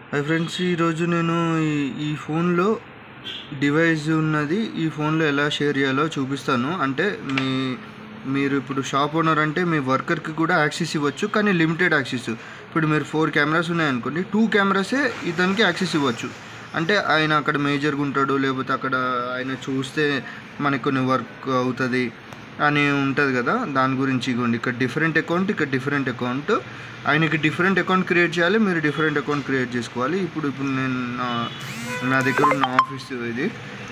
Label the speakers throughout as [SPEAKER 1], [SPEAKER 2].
[SPEAKER 1] Hi friends ఈరోజు నేను ఈ ఈ ఫోన్లో డివైస్ ఉన్నది ఈ ఫోన్లో ఎలా షేర్ చేయాలో చూపిస్తాను అంటే మీ మీరు ఇప్పుడు షాప్ ఓనర్ అంటే మీ వర్కర్కి కూడా యాక్సెస్ ఇవ్వచ్చు కానీ లిమిటెడ్ యాక్సెస్ ఇప్పుడు మీరు ఫోర్ కెమెరాస్ ఉన్నాయనుకోండి టూ కెమెరాసే ఇతనికి యాక్సెస్ ఇవ్వచ్చు అంటే ఆయన అక్కడ మేజర్గా ఉంటాడు లేకపోతే అక్కడ ఆయన చూస్తే మనకి కొన్ని వర్క్ అవుతుంది అని ఉంటుంది కదా దాని గురించి ఇగోండి ఇక్కడ డిఫరెంట్ అకౌంట్ ఇక్కడ డిఫరెంట్ అకౌంట్ ఆయనకి డిఫరెంట్ అకౌంట్ క్రియేట్ చేయాలి మీరు డిఫరెంట్ అకౌంట్ క్రియేట్ చేసుకోవాలి ఇప్పుడు ఇప్పుడు నేను నా నా దగ్గర ఉన్న ఆఫీస్ ఇది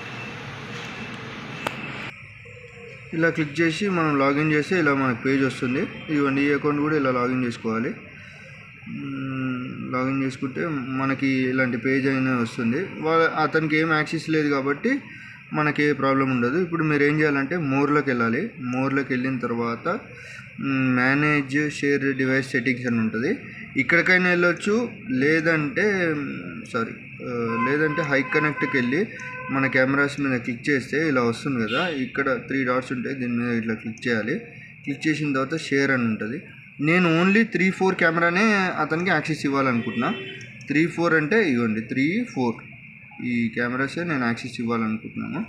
[SPEAKER 1] ఇలా క్లిక్ చేసి మనం లాగిన్ చేస్తే ఇలా మనకు పేజ్ వస్తుంది ఇవ్వండి ఈ అకౌంట్ కూడా ఇలా లాగిన్ చేసుకోవాలి మ్మ్, లాగిన్ చేసుకుంటే మనకి ఇలాంటి పేజ్ అయినా వస్తుంది వాళ్ళ అతనికి ఏం యాక్సెస్ లేదు కాబట్టి మనకి ఏ ప్రాబ్లం ఉండదు ఇప్పుడు మీరు ఏం చేయాలంటే మోర్లోకి వెళ్ళాలి మోర్లోకి వెళ్ళిన తర్వాత మేనేజ్ షేర్ డివైస్ సెట్టింగ్స్ అని ఉంటుంది ఇక్కడికైనా వెళ్ళొచ్చు లేదంటే సారీ లేదంటే హై కనెక్ట్కి వెళ్ళి మన కెమెరాస్ మీద క్లిక్ చేస్తే ఇలా వస్తుంది కదా ఇక్కడ త్రీ డాట్స్ ఉంటాయి దీని మీద ఇట్లా క్లిక్ చేయాలి క్లిక్ చేసిన తర్వాత షేర్ అని ఉంటుంది నేను ఓన్లీ త్రీ ఫోర్ కెమెరానే అతనికి యాక్సెస్ ఇవ్వాలనుకుంటున్నా త్రీ ఫోర్ అంటే ఇవ్వండి త్రీ ఫోర్ ఈ కెమెరాసే నేను యాక్సెస్ ఇవ్వాలనుకుంటున్నాను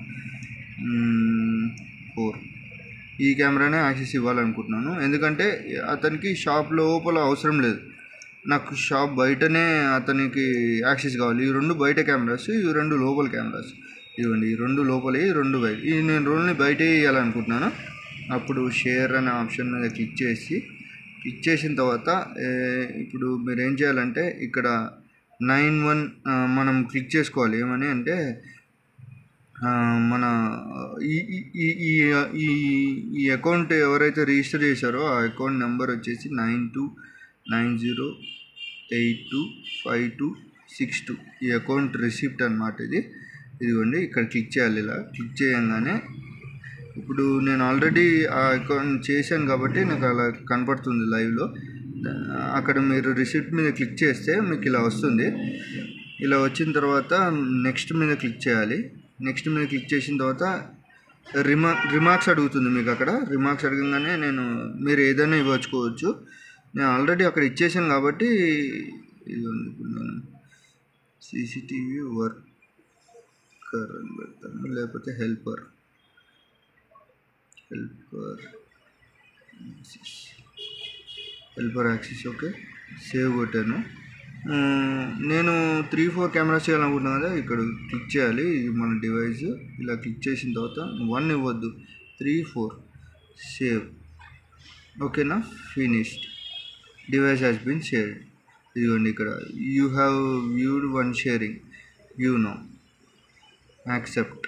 [SPEAKER 1] ఫోర్ ఈ కెమెరానే యాక్సెస్ ఇవ్వాలనుకుంటున్నాను ఎందుకంటే అతనికి షాప్ లోపల అవసరం లేదు నాకు షాప్ బయటనే అతనికి యాక్సెస్ కావాలి ఈ రెండు బయట కెమెరాస్ ఈ రెండు లోపల కెమెరాస్ ఇవ్వండి ఈ రెండు లోపల ఈ రెండు బయట ఈ నేను రెండుని బయటే ఇవ్వాలనుకుంటున్నాను అప్పుడు షేర్ అనే ఆప్షన్ మీద క్లిక్ చేసి క్లిక్ చేసిన తర్వాత ఏ, ఇప్పుడు మీరు ఏం చేయాలంటే ఇక్కడ నైన్ వన్ మనం క్లిక్ చేసుకోవాలి ఏమని అంటే ఆ, మన ఈ ఈ- ఈ ఈ ఈ ఈ అకౌంట్ ఎవరైతే రిజిస్టర్ చేశారో ఆ అకౌంట్ నెంబర్ వచ్చేసి nine two nine zero eight two five two six two ఈ అకౌంట్ రిసిప్ట్ అనమాట ఇది ఇదిగోండి ఇక్కడ క్లిక్ చేయాలి ఇలా క్లిక్ చేయంగానే ఇప్పుడు నేను ఆల్రెడీ ఆ అకౌంట్ చేశాను కాబట్టి నాకు అలా కనపడుతుంది లైవ్లో అక్కడ మీరు రిసిప్ట్ మీద క్లిక్ చేస్తే మీకు ఇలా వస్తుంది ఇలా వచ్చిన తర్వాత నెక్స్ట్ మీద క్లిక్ చేయాలి నెక్స్ట్ మీద క్లిక్ చేసిన తర్వాత రిమా రిమార్క్స్ అడుగుతుంది మీకు అక్కడ రిమార్క్స్ అడగంగానే నేను మీరు ఏదైనా ఇవ్వచ్చుకోవచ్చు నేను ఆల్రెడీ అక్కడ ఇచ్చేసాను కాబట్టి ఇదిగోండి ఇప్పుడు నేను సీసీటీవీ వర్కర్ అని పెడతాను లేకపోతే helper helper helper access okay save కొట్టాను మ్మ్, నేను త్రీ ఫోర్ కెమెరాస్ చేయాలనుకుంటున్నాను కదా ఇక్కడ క్లిక్ చేయాలి ఇది మన డివైస్ ఇలా క్లిక్ చేసిన తర్వాత వన్ ఇవ్వద్దు త్రీ ఫోర్ సేవ్ ఓకేనా finished device has been shared ఇదిగోండి ఇక్కడ you have viewed one sharing you no accept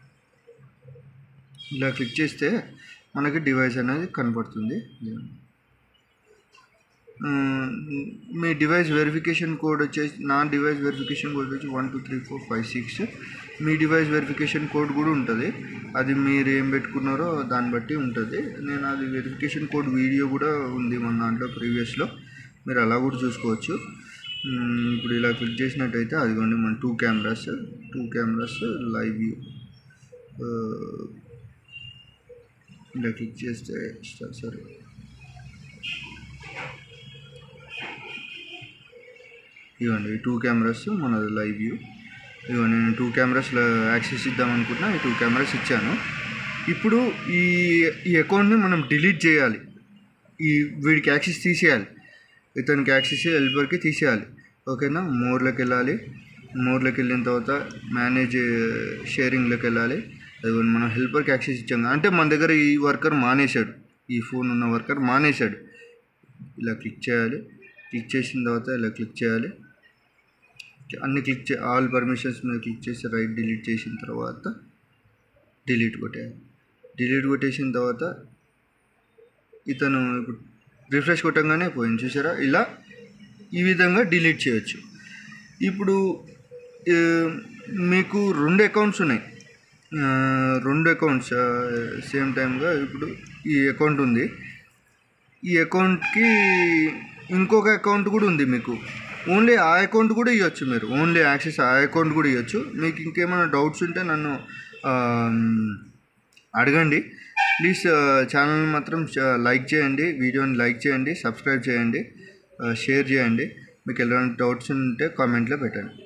[SPEAKER 1] ఇలా క్లిక్ చేస్తే మనకి డివైస్ అనేది కనపడుతుంది ఆ, మీ డివైస్ వెరిఫికేషన్ కోడ్ వచ్చేసి నా డివైస్ వెరిఫికేషన్ కోడ్ వచ్చి one two three four five six మీ డివైస్ వెరిఫికేషన్ కోడ్ కూడా ఉంటుంది అది మీరు ఏం పెట్టుకున్నారో దాన్ని బట్టి ఉంటుంది నేను అది వెరిఫికేషన్ కోడ్ వీడియో కూడా ఉంది మన దాంట్లో ప్రీవియస్లో మీరు అలా కూడా చూసుకోవచ్చు మ్, ఇప్పుడు ఇలా క్లిక్ చేసినట్టయితే అదిగోండి మన two cameras two cameras live view ఇలా క్లిక్ చేస్తే సరే ఇవ్వండి ఈ టూ కెమెరాస్ మనది లైవ్ వ్యూ ఇవ్వండి నేను టూ కెమెరాస్ యాక్సెస్ ఇద్దాం అనుకుంటున్నా ఈ టూ కెమెరాస్ ఇచ్చాను ఇప్పుడు ఈ ఈ అకౌంట్ని మనం డిలీట్ చేయాలి ఈ వీడికి యాక్సెస్ తీసేయాలి ఇతనికి యాక్సెస్ హెల్పర్కి తీసేయాలి ఓకేనా మోర్లోకి వెళ్ళాలి మోర్లోకి వెళ్ళిన తర్వాత మేనేజ్ షేరింగ్లోకి వెళ్ళాలి అది మనం హెల్పర్కి యాక్సెస్ ఇచ్చాం కదా. అంటే మన దగ్గర ఈ వర్కర్ మానేశాడు ఈ ఫోన్ ఉన్న వర్కర్ మానేశాడు ఇలా క్లిక్ చేయాలి క్లిక్ చేసిన తర్వాత ఇలా క్లిక్ చేయాలి అన్ని క్లిక్ చే ఆల్ పర్మిషన్స్ మీద క్లిక్ చేసి రైట్ డిలీట్ చేసిన తర్వాత డిలీట్ కొట్టేయాలి డిలీట్ కొట్టేసిన తర్వాత ఇతను ఇప్పుడు రిఫ్రెష్ కొట్టంగానే పోయింది చూసారా ఇలా ఈ విధంగా డిలీట్ చేయొచ్చు ఇప్పుడు ఆ, మీకు రెండు అకౌంట్స్ ఉన్నాయి ఆ, రెండు అకౌంట్స్ సేమ్ టైమ్గా ఇప్పుడు ఈ అకౌంట్ ఉంది ఈ అకౌంట్కి ఇంకొక అకౌంట్ కూడా ఉంది మీకు ఓన్లీ ఆ అకౌంట్ కూడా ఇవ్వచ్చు మీరు ఓన్లీ యాక్సెస్ ఆ అకౌంట్ కూడా ఇవ్వచ్చు మీకు ఇంకేమైనా డౌట్స్ ఉంటే నన్ను ఆ, అడగండి ప్లీజ్ ఛానల్ మాత్రం లైక్ చేయండి వీడియోని లైక్ చేయండి సబ్స్క్రైబ్ చేయండి షేర్ చేయండి మీకు ఎలాంటి డౌట్స్ ఉంటే కామెంట్లో పెట్టండి